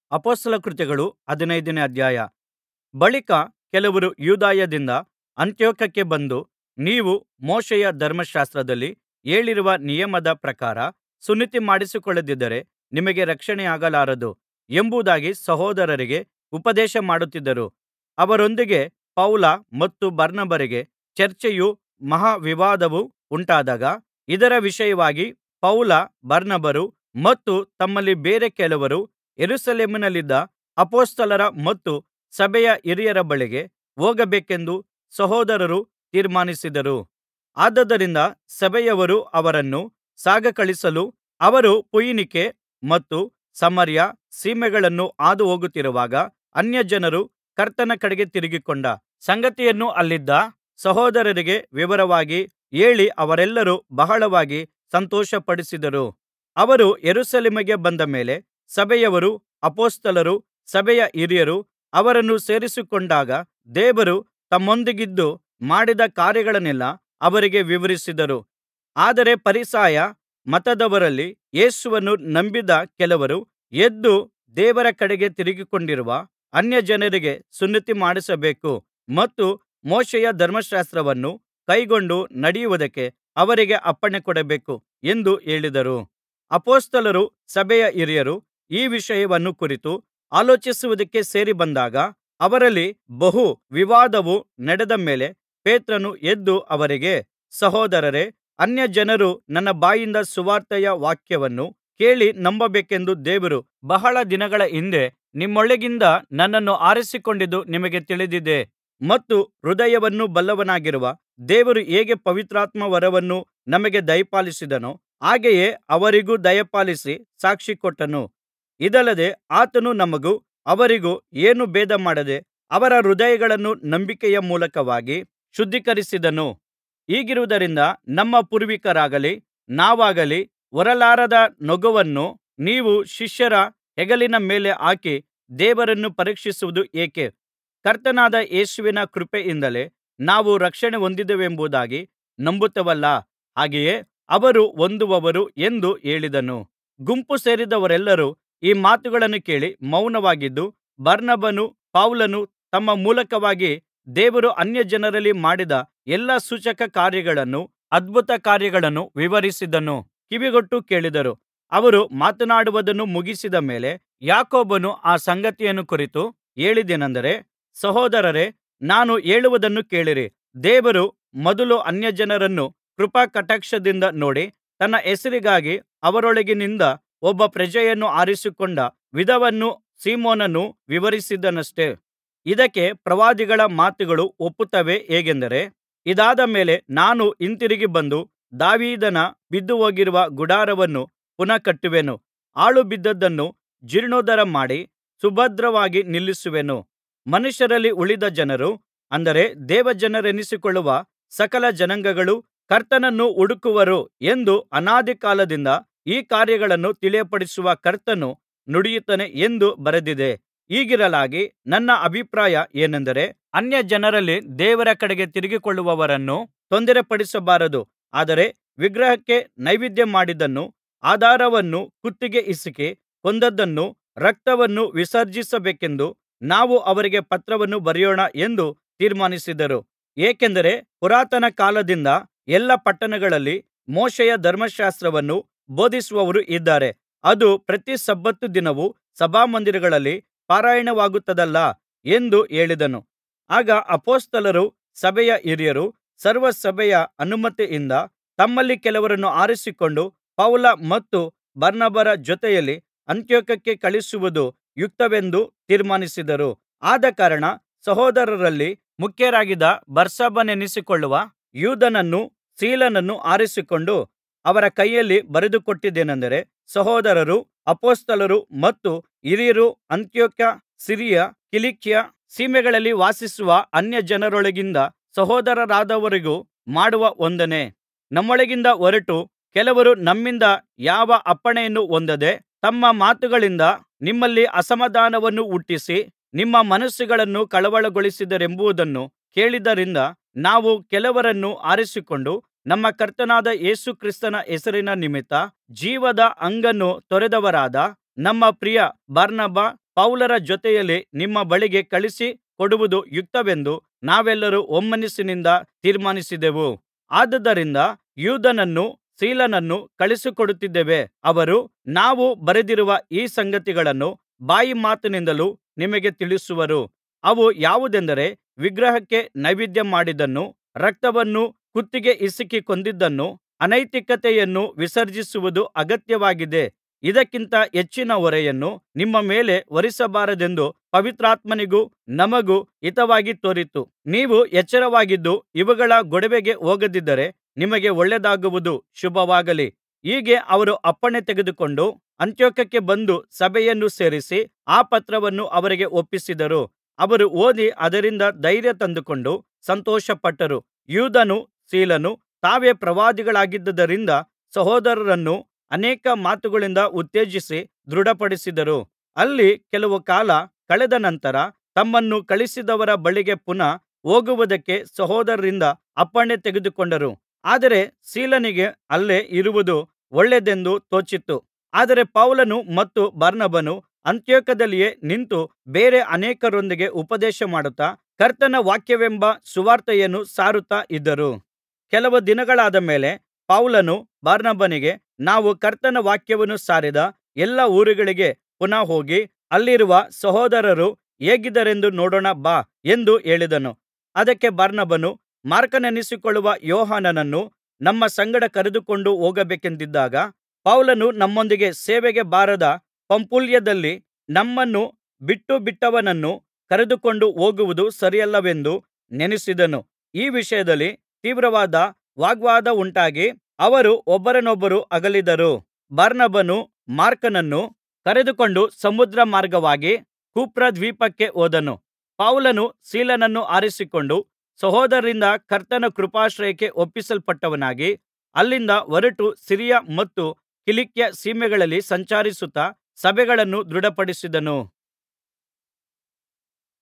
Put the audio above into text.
ಅಪೊಸ್ತಲರ ಕೃತ್ಯಗಳು ಹದಿನೈದನೇ ಅಧ್ಯಾಯ ಬಳಿಕ ಕೆಲವರು ಯೂದಾಯದಿಂದ ಅಂತಿಯೋಕ್ಯಕ್ಕೆ ಬಂದು ನೀವು ಮೋಶೆಯ ಧರ್ಮಶಾಸ್ತ್ರದಲ್ಲಿ ಹೇಳಿರುವ ನಿಯಮದ ಪ್ರಕಾರ ಸುನ್ನತಿಮಾಡಿಸಿಕೊಳ್ಳದಿದ್ದರೆ ನಿಮಗೆ ರಕ್ಷಣೆಯಾಗಲಾರದು ಎಂಬುದಾಗಿ ಸಹೋದರರಿಗೆ ಉಪದೇಶಮಾಡುತ್ತಿದ್ದರು ಅವರೊಂದಿಗೆ ಪೌಲ ಮತ್ತು ಬಾರ್ನಬರಿಗೆ ಚರ್ಚೆಯೂ ಮಹಾ ವಿವಾದವೂ ಉಂಟಾದಾಗ ಇದರ ವಿಷಯವಾಗಿ ಪೌಲ ಬಾರ್ನಬರು ಮತ್ತು ತಮ್ಮಲ್ಲಿ ಬೇರೆ ಕೆಲವರು ಯೆರೂಸಲೇಮಿನಲ್ಲಿದ್ದ ಅಪೊಸ್ತಲರ ಮತ್ತು ಸಭೆಯ ಹಿರಿಯರ ಬಳಿಗೆ ಹೋಗಬೇಕೆಂದು ಸಹೋದರರು ತೀರ್ಮಾನಿಸಿದರು ಆದುದರಿಂದ ಸಭೆಯವರು ಅವರನ್ನು ಸಾಗಕಳುಹಿಸಲು ಅವರು ಫೊಯಿನಿಕೆ ಮತ್ತು ಸಮಾರ್ಯ ಸೀಮೆಗಳನ್ನು ಹಾದುಹೋಗುತ್ತಿರುವಾಗ ಅನ್ಯಜನರು ಕರ್ತನ ಕಡೆಗೆ ತಿರುಗಿಕೊಂಡ ಸಂಗತಿಯನ್ನು ಅಲ್ಲಿದ್ದ ಸಹೋದರರಿಗೆ ವಿವರವಾಗಿ ಹೇಳಿ ಅವರೆಲ್ಲರೂ ಬಹಳವಾಗಿ ಸಂತೋಷಪಡಿಸಿದರು ಅವರು ಯೆರೂಸಲೇಮಿಗೆ ಬಂದ ಮೇಲೆ ಸಭೆಯವರೂ ಅಪೊಸ್ತಲರೂ ಸಭೆಯ ಹಿರಿಯರೂ ಅವರನ್ನು ಸೇರಿಸಿಕೊಂಡಾಗ ದೇವರು ತಮ್ಮೊಂದಿಗಿದ್ದು ಮಾಡಿದ ಕಾರ್ಯಗಳನ್ನೆಲ್ಲಾ ಅವರಿಗೆ ವಿವರಿಸಿದರು ಆದರೆ ಫರಿಸಾಯ ಮತದವರಲ್ಲಿ ಯೇಸುವನ್ನು ನಂಬಿದ್ದ ಕೆಲವರು ಎದ್ದು ದೇವರ ಕಡೆಗೆ ತಿರುಗಿಕೊಂಡಿರುವ ಅನ್ಯಜನರಿಗೆ ಸುನ್ನತಿಮಾಡಿಸಬೇಕು ಮತ್ತು ಮೋಶೆಯ ಧರ್ಮಶಾಸ್ತ್ರವನ್ನು ಕೈಕೊಂಡು ನಡೆಯುವುದಕ್ಕೆ ಅವರಿಗೆ ಅಪ್ಪಣೆಕೊಡಬೇಕು ಎಂದು ಹೇಳಿದರು ಅಪೊಸ್ತಲರೂ ಸಭೆಯ ಹಿರಿಯರೂ ಈ ವಿಷಯವನ್ನು ಕುರಿತು ಆಲೋಚಿಸುವುದಕ್ಕೆ ಸೇರಿಬಂದಾಗ ಅವರಲ್ಲಿ ಬಹು ವಿವಾದವು ನಡೆದ ಮೇಲೆ ಪೇತ್ರನು ಎದ್ದು ಅವರಿಗೆ ಸಹೋದರರೇ ಅನ್ಯಜನರು ನನ್ನ ಬಾಯಿಂದ ಸುವಾರ್ತೆಯ ವಾಕ್ಯವನ್ನು ಕೇಳಿ ನಂಬಬೇಕೆಂದು ದೇವರು ಬಹಳ ದಿನಗಳ ಹಿಂದೆ ನಿಮ್ಮೊಳಗಿಂದ ನನ್ನನ್ನು ಆರಿಸಿಕೊಂಡಿದ್ದು ನಿಮಗೆ ತಿಳಿದಿದೆ ಮತ್ತು ಹೃದಯವನ್ನು ಬಲ್ಲವನಾಗಿರುವ ದೇವರು ಹೇಗೆ ಪವಿತ್ರಾತ್ಮವರವನ್ನು ನಮಗೆ ದಯಪಾಲಿಸಿದನೋ ಹಾಗೆಯೇ ಅವರಿಗೂ ದಯಪಾಲಿಸಿ ಸಾಕ್ಷಿಕೊಟ್ಟನು ಇದಲ್ಲದೆ ಆತನು ನಮಗೂ ಅವರಿಗೂ ಏನೂ ಭೇದಮಾಡದೆ ಅವರ ಹೃದಯಗಳನ್ನು ನಂಬಿಕೆಯ ಮೂಲಕವಾಗಿ ಶುದ್ಧೀಕರಿಸಿದನು ಹೀಗಿರುವುದರಿಂದ ನಮ್ಮ ಪೂರ್ವಿಕರಾಗಲಿ ನಾವಾಗಲಿ ಹೊರಲಾರದ ನೊಗವನ್ನು ನೀವು ಶಿಷ್ಯರ ಹೆಗಲಿನ ಮೇಲೆ ಹಾಕಿ ದೇವರನ್ನು ಪರೀಕ್ಷಿಸುವುದು ಏಕೆ ಕರ್ತನಾದ ಯೇಸುವಿನ ಕೃಪೆಯಿಂದಲೇ ನಾವು ರಕ್ಷಣೆ ಹೊಂದಿದ್ದೇವೆಂಬುದಾಗಿ ನಂಬುತ್ತೇವಲ್ಲಾ ಹಾಗೆಯೇ ಅವರು ಹೊಂದುವರು ಎಂದು ಹೇಳಿದನು ಗುಂಪು ಸೇರಿದವರೆಲ್ಲರೂ ಈ ಮಾತುಗಳನ್ನು ಕೇಳಿ ಮೌನವಾಗಿದ್ದು ಬಾರ್ನಬನೂ ಪೌಲನೂ ತಮ್ಮ ಮೂಲಕವಾಗಿ ದೇವರು ಅನ್ಯಜನರಲ್ಲಿ ಮಾಡಿದ ಎಲ್ಲಾ ಸೂಚಕಕಾರ್ಯಗಳನ್ನೂ ಅದ್ಭುತಕಾರ್ಯಗಳನ್ನೂ ವಿವರಿಸಿದ್ದನ್ನು ಕಿವಿಗೊಟ್ಟು ಕೇಳಿದರು ಅವರು ಮಾತನಾಡುವುದನ್ನು ಮುಗಿಸಿದ ಮೇಲೆ ಯಾಕೋಬನು ಆ ಸಂಗತಿಯನ್ನು ಕುರಿತು ಹೇಳಿದ್ದೇನೆಂದರೆ ಸಹೋದರರೇ ನಾನು ಹೇಳುವುದನ್ನು ಕೇಳಿರಿ ದೇವರು ಮೊದಲು ಅನ್ಯಜನರನ್ನು ಕೃಪಾಕಟಾಕ್ಷದಿಂದ ನೋಡಿ ತನ್ನ ಹೆಸರಿಗಾಗಿ ಅವರೊಳಗಿನಿಂದ ಒಬ್ಬ ಪ್ರಜೆಯನ್ನು ಆರಿಸಿಕೊಂಡ ವಿಧವನ್ನು ಸೀಮೋನನು ವಿವರಿಸಿದನಷ್ಟೆ ಇದಕ್ಕೆ ಪ್ರವಾದಿಗಳ ಮಾತುಗಳು ಒಪ್ಪುತ್ತವೆ ಹೇಗೆಂದರೆ ಇದಾದ ಮೇಲೆ ನಾನು ಹಿಂತಿರುಗಿ ಬಂದು ದಾವೀದನ ಬಿದ್ದುಹೋಗಿರುವ ಗುಡಾರವನ್ನು ಪುನಃ ಕಟ್ಟುವೆನು ಹಾಳು ಬಿದ್ದದ್ದನ್ನು ಜೀರ್ಣೋದ್ಧಾರ ಮಾಡಿ ಸುಭದ್ರವಾಗಿ ನಿಲ್ಲಿಸುವೆನು ಮನುಷ್ಯರಲ್ಲಿ ಉಳಿದ ಜನರು ಅಂದರೆ ದೇವಜನರೆನಿಸಿಕೊಳ್ಳುವ ಸಕಲ ಜನಾಂಗಗಳು ಕರ್ತನನ್ನು ಹುಡುಕುವರು ಎಂದು ಅನಾದಿಕಾಲದಿಂದ ಈ ಕಾರ್ಯಗಳನ್ನು ತಿಳಿಯಪಡಿಸುವ ಕರ್ತನು ನುಡಿಯುತ್ತಾನೆ ಎಂದು ಬರೆದಿದೆ ಹೀಗಿರಲಾಗಿ ನನ್ನ ಅಭಿಪ್ರಾಯ ಏನೆಂದರೆ ಅನ್ಯಜನರಲ್ಲಿ ದೇವರ ಕಡೆಗೆ ತಿರುಗಿಕೊಳ್ಳುವವರನ್ನು ತೊಂದರೆಪಡಿಸಬಾರದು ಆದರೆ ವಿಗ್ರಹಕ್ಕೆ ನೈವೇದ್ಯ ಮಾಡಿದ್ದನ್ನೂ ಆಧಾರವನ್ನೂ ಕುತ್ತಿಗೆ ಹಿಸುಕಿ ಕೊಂದದ್ದನ್ನೂ ರಕ್ತವನ್ನೂ ವಿಸರ್ಜಿಸಬೇಕೆಂದು ನಾವು ಅವರಿಗೆ ಪತ್ರವನ್ನು ಬರೆಯೋಣ ಎಂದು ತೀರ್ಮಾನಿಸಿದರು ಏಕೆಂದರೆ ಪುರಾತನ ಕಾಲದಿಂದ ಎಲ್ಲಾ ಪಟ್ಟಣಗಳಲ್ಲಿ ಮೋಶೆಯ ಧರ್ಮಶಾಸ್ತ್ರವನ್ನು ಬೋಧಿಸುವವರು ಇದ್ದಾರೆ ಅದು ಪ್ರತಿ ಸಬ್ಬತ್ ದಿನವೂ ಸಭಾಮಂದಿರಗಳಲ್ಲಿ ಪಾರಾಯಣವಾಗುತ್ತದಲ್ಲಾ ಎಂದು ಹೇಳಿದನು ಆಗ ಅಪೊಸ್ತಲರೂ ಸಭೆಯ ಹಿರಿಯರೂ ಸರ್ವಸಭೆಯ ಅನುಮತಿಯಿಂದ ತಮ್ಮಲ್ಲಿ ಕೆಲವರನ್ನು ಆರಿಸಿಕೊಂಡು ಪೌಲ ಮತ್ತು ಬಾರ್ನಬರ ಜೊತೆಯಲ್ಲಿ ಅಂತಿಯೋಕ್ಯಕ್ಕೆ ಕಳುಹಿಸುವುದು ಯುಕ್ತವೆಂದು ತೀರ್ಮಾನಿಸಿದರು ಆದಕಾರಣ ಸಹೋದರರಲ್ಲಿ ಮುಖ್ಯರಾಗಿದ್ದ ಬಾರ್ಸಬ್ಬನೆನಿಸಿಕೊಳ್ಳುವ ಯೂದನನ್ನೂ ಸೀಲನನ್ನೂ ಆರಿಸಿಕೊಂಡು ಅವರ ಕೈಯಲ್ಲಿ ಬರೆದುಕೊಟ್ಟಿದ್ದೇನೆಂದರೆ ಸಹೋದರರೂ ಅಪೊಸ್ತಲರೂ ಮತ್ತು ಹಿರಿಯರೂ ಅಂತಿಯೋಕ್ಯ ಸಿರಿಯ ಕಿಲಿಕ್ಯ ಸೀಮೆಗಳಲ್ಲಿ ವಾಸಿಸುವ ಅನ್ಯಜನರೊಳಗಿಂದ ಸಹೋದರರಾದವರಿಗೂ ಮಾಡುವ ವಂದನೆ ನಮ್ಮೊಳಗಿಂದ ಹೊರಟು ಕೆಲವರು ನಮ್ಮಿಂದ ಯಾವ ಅಪ್ಪಣೆಯನ್ನೂ ಹೊಂದದೆ ತಮ್ಮ ಮಾತುಗಳಿಂದ ನಿಮ್ಮಲ್ಲಿ ಅಸಮಾಧಾನವನ್ನು ಹುಟ್ಟಿಸಿ ನಿಮ್ಮ ಮನಸ್ಸುಗಳನ್ನು ಕಳವಳಗೊಳಿಸಿದರೆಂಬುದನ್ನು ಕೇಳಿದ್ದರಿಂದ ನಾವು ಕೆಲವರನ್ನು ಆರಿಸಿಕೊಂಡು ನಮ್ಮ ಕರ್ತನಾದ ಯೇಸು ಕ್ರಿಸ್ತನ ಹೆಸರಿನ ನಿಮಿತ್ತ ಜೀವದ ಹಂಗನ್ನು ತೊರೆದವರಾದ ನಮ್ಮ ಪ್ರಿಯ ಬಾರ್ನಬ ಪೌಲರ ಜೊತೆಯಲ್ಲಿ ನಿಮ್ಮ ಬಳಿಗೆ ಕಳುಹಿಸಿ ಕೊಡುವುದು ಯುಕ್ತವೆಂದು ನಾವೆಲ್ಲರೂ ಒಮ್ಮನಸ್ಸಿನಿಂದ ತೀರ್ಮಾನಿಸಿದೆವು ಆದುದರಿಂದ ಯೂದನನ್ನೂ ಸೀಲನನ್ನೂ ಕಳುಹಿಸಿಕೊಡುತ್ತಿದ್ದೇವೆ ಅವರು ನಾವು ಬರೆದಿರುವ ಈ ಸಂಗತಿಗಳನ್ನು ಬಾಯಿಮಾತಿನಿಂದಲೂ ನಿಮಗೆ ತಿಳಿಸುವರು ಅವು ಯಾವುದೆಂದರೆ ವಿಗ್ರಹಕ್ಕೆ ನೈವೇದ್ಯ ಮಾಡಿದ್ದನ್ನೂ ರಕ್ತವನ್ನೂ ಕುತ್ತಿಗೆ ಹಿಸುಕಿ ಕೊಂದದ್ದನ್ನೂ ಅನೈತಿಕತೆಯನ್ನೂ ವಿಸರ್ಜಿಸುವುದು ಅಗತ್ಯವಾಗಿದೆ ಇದಕ್ಕಿಂತ ಹೆಚ್ಚಿನ ಹೊರೆಯನ್ನು ನಿಮ್ಮ ಮೇಲೆ ಹೊರಿಸಬಾರದೆಂದು ಪವಿತ್ರಾತ್ಮನಿಗೂ ನಮಗೂ ಹಿತವಾಗಿ ತೋರಿತು ನೀವು ಎಚ್ಚರವಾಗಿದ್ದು ಇವುಗಳ ಗೊಡವೆಗೆ ಹೋಗದಿದ್ದರೆ ನಿಮಗೆ ಒಳ್ಳೆಯದಾಗುವುದು ಶುಭವಾಗಲಿ ಹೀಗೆ ಅವರು ಅಪ್ಪಣೆ ತೆಗೆದುಕೊಂಡು ಅಂತಿಯೋಕ್ಯಕ್ಕೆ ಬಂದು ಸಭೆಯನ್ನು ಸೇರಿಸಿ ಆ ಪತ್ರವನ್ನು ಅವರಿಗೆ ಒಪ್ಪಿಸಿದರು ಅವರು ಓದಿ ಅದರಿಂದ ಧೈರ್ಯ ತಂದುಕೊಂಡು ಸಂತೋಷಪಟ್ಟರು ಯೂದನೂ ಸೀಲನೂ ತಾವೇ ಪ್ರವಾದಿಗಳಾಗಿದ್ದುದರಿಂದ ಸಹೋದರರನ್ನು ಅನೇಕ ಮಾತುಗಳಿಂದ ಉತ್ತೇಜಿಸಿ ದೃಢಪಡಿಸಿದರು ಅಲ್ಲಿ ಕೆಲವು ಕಾಲ ಕಳೆದ ನಂತರ ತಮ್ಮನ್ನು ಕಳುಹಿಸಿದವರ ಬಳಿಗೆ ಪುನಃ ಹೋಗುವುದಕ್ಕೆ ಸಹೋದರರಿಂದ ಅಪ್ಪಣೆ ತೆಗೆದುಕೊಂಡರು ಆದರೆ ಸೀಲನಿಗೆ ಅಲ್ಲೇ ಇರುವುದು ಒಳ್ಳೆಯದೆಂದು ತೋಚಿತು ಆದರೆ ಪೌಲನೂ ಮತ್ತು ಬಾರ್ನಬನೂ ಅಂತಿಯೋಕ್ಯದಲ್ಲಿಯೇ ನಿಂತು ಬೇರೆ ಅನೇಕರೊಂದಿಗೆ ಉಪದೇಶಮಾಡುತ್ತಾ ಕರ್ತನ ವಾಕ್ಯವೆಂಬ ಸುವಾರ್ತೆಯನ್ನು ಸಾರುತ್ತಾ ಇದ್ದರು ಕೆಲವು ದಿನಗಳಾದ ಮೇಲೆ ಪೌಲನು ಬಾರ್ನಬನಿಗೆ ನಾವು ಕರ್ತನ ವಾಕ್ಯವನ್ನು ಸಾರಿದ ಎಲ್ಲಾ ಊರುಗಳಿಗೆ ಪುನಃ ಹೋಗಿ ಅಲ್ಲಿರುವ ಸಹೋದರರು ಹೇಗಿದ್ದಾರೆಂದು ನೋಡೋಣ ಬಾ ಎಂದು ಹೇಳಿದನು ಅದಕ್ಕೆ ಬಾರ್ನಬನು ಮಾರ್ಕನೆನಿಸಿಕೊಳ್ಳುವ ಯೋಹಾನನನ್ನು ನಮ್ಮ ಸಂಗಡ ಕರೆದುಕೊಂಡು ಹೋಗಬೇಕೆಂದಿದ್ದಾಗ ಪೌಲನು ನಮ್ಮೊಂದಿಗೆ ಸೇವೆಗೆ ಬಾರದ ಪಂಫುಲ್ಯದಲ್ಲಿ ನಮ್ಮನ್ನು ಬಿಟ್ಟುಬಿಟ್ಟವನನ್ನು ಕರೆದುಕೊಂಡು ಹೋಗುವುದು ಸರಿಯಲ್ಲವೆಂದು ನೆನಸಿದನು ಈ ವಿಷಯದಲ್ಲಿ ತೀವ್ರವಾದ ವಾಗ್ವಾದವುಂಟಾಗಿ ಅವರು ಒಬ್ಬರನೊಬ್ಬರು ಅಗಲಿದರು ಬಾರ್ನಬನು ಮಾರ್ಕನನ್ನು ಕರೆದುಕೊಂಡು ಸಮುದ್ರ ಮಾರ್ಗವಾಗಿ ಕುಪ್ರದ್ವೀಪಕ್ಕೆ ಹೋದನು ಪೌಲನು ಸೀಲನನ್ನು ಆರಿಸಿಕೊಂಡು ಸಹೋದರರಿಂದ ಕರ್ತನ ಕೃಪಾಶ್ರಯಕ್ಕೆ ಒಪ್ಪಿಸಲ್ಪಟ್ಟವನಾಗಿ ಅಲ್ಲಿಂದ ಹೊರಟು ಸಿರಿಯ ಮತ್ತು ಕಿಲಿಕ್ಯ ಸೀಮೆಗಳಲ್ಲಿ ಸಂಚರಿಸುತ್ತಾ ಸಭೆಗಳನ್ನು ದೃಢಪಡಿಸಿದನು